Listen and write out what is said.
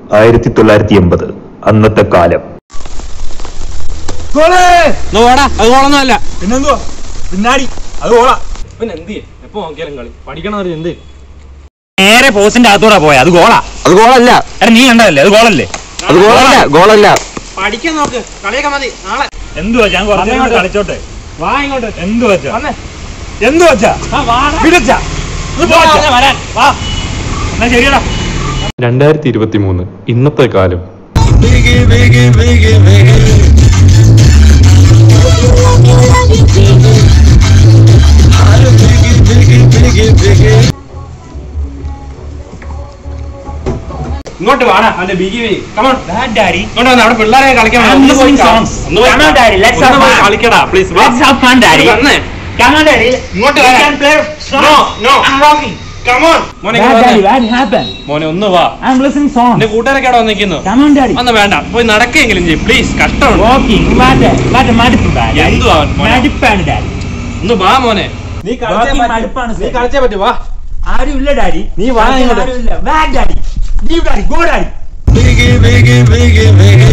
ആയിരത്തി തൊള്ളായിരത്തി എൺപത് അന്നത്തെ കാലം ഒന്ന് പോടാ അത് കോളൊന്നും അല്ല പിന്നെന്തുവാ പിന്നാടി അത് ഓളാ പിന്നെ എന്ത് ചെയ്യും? എപ്പോ നോക്കിയാലും കളി പഠിക്കണം എന്ത് നേരെ പോസ്റ്റിന്റെ അകത്തൂടെ പോയ അത് ഗോളാ അത് ഗോളല്ല എടാ നീ കണ്ടതല്ലേ അത് ഗോളല്ലേ അത് ഗോളല്ല ഗോളല്ല പഠിക്കാൻ നോക്ക് കളിയൊക്കെ മതി നാളെ എന്തുവാ ഞാൻ കുറച്ചു വന്നേ ഇങ്ങോട്ട്. കളിച്ചോട്ടെ വാ ഇങ്ങോട്ട് എന്തു വെച്ചാ വന്നേ എന്തു വെച്ചാ ആ, വാടാ. വിടച്ചാ ഒന്ന് പോ, വന്നേ, വരാൻ വാ എന്നാ ശരിയടാ രണ്ടായിരത്തി ഇരുപത്തി മൂന്ന് ഇന്നത്തെ കാലം ഇങ്ങോട്ട് വാടാ അവന്റെ ബിഗി കമോൺ ഡാഡി ഇങ്ങോട്ട് വന്ന് അവിടെ പിള്ളേരെ കളിക്കാൻ വിടാം. ഒന്ന് പോയി ക- ഒന്ന് പോയി ക- ഒന്ന് പോയി കളിക്കടാ പ്ലീസ് വന്നേ ഇങ്ങോട്ട് വരാൻ നോ നോ കമോൺ മോനെ ഇങ്ങോട്ട് വന്നേ. മോനെ ഒന്ന് വാ എന്റെ കൂട്ടുകാരൊക്കെ അവിടെ വന്നിരിക്കുന്നു ഒന്ന് വേണ്ട പോയി നടക്കെങ്കിലും ചെയ്യും പ്ലീസ് കഷ്ടമുണ്ട് എന്തുവാ അവൻ മോനെ? ഒന്ന് വാ മോനെ നീ കളിച്ചേ Walking പറ്റൂ. മടുപ്പാണ് നീ സർ. കളിച്ചേ പറ്റൂ വാ ആരുമില്ല ഡാഡി നീ വാ ഇങ്ങോട്ട് ആരുമില്ല വാ daddy leave daddy go daddy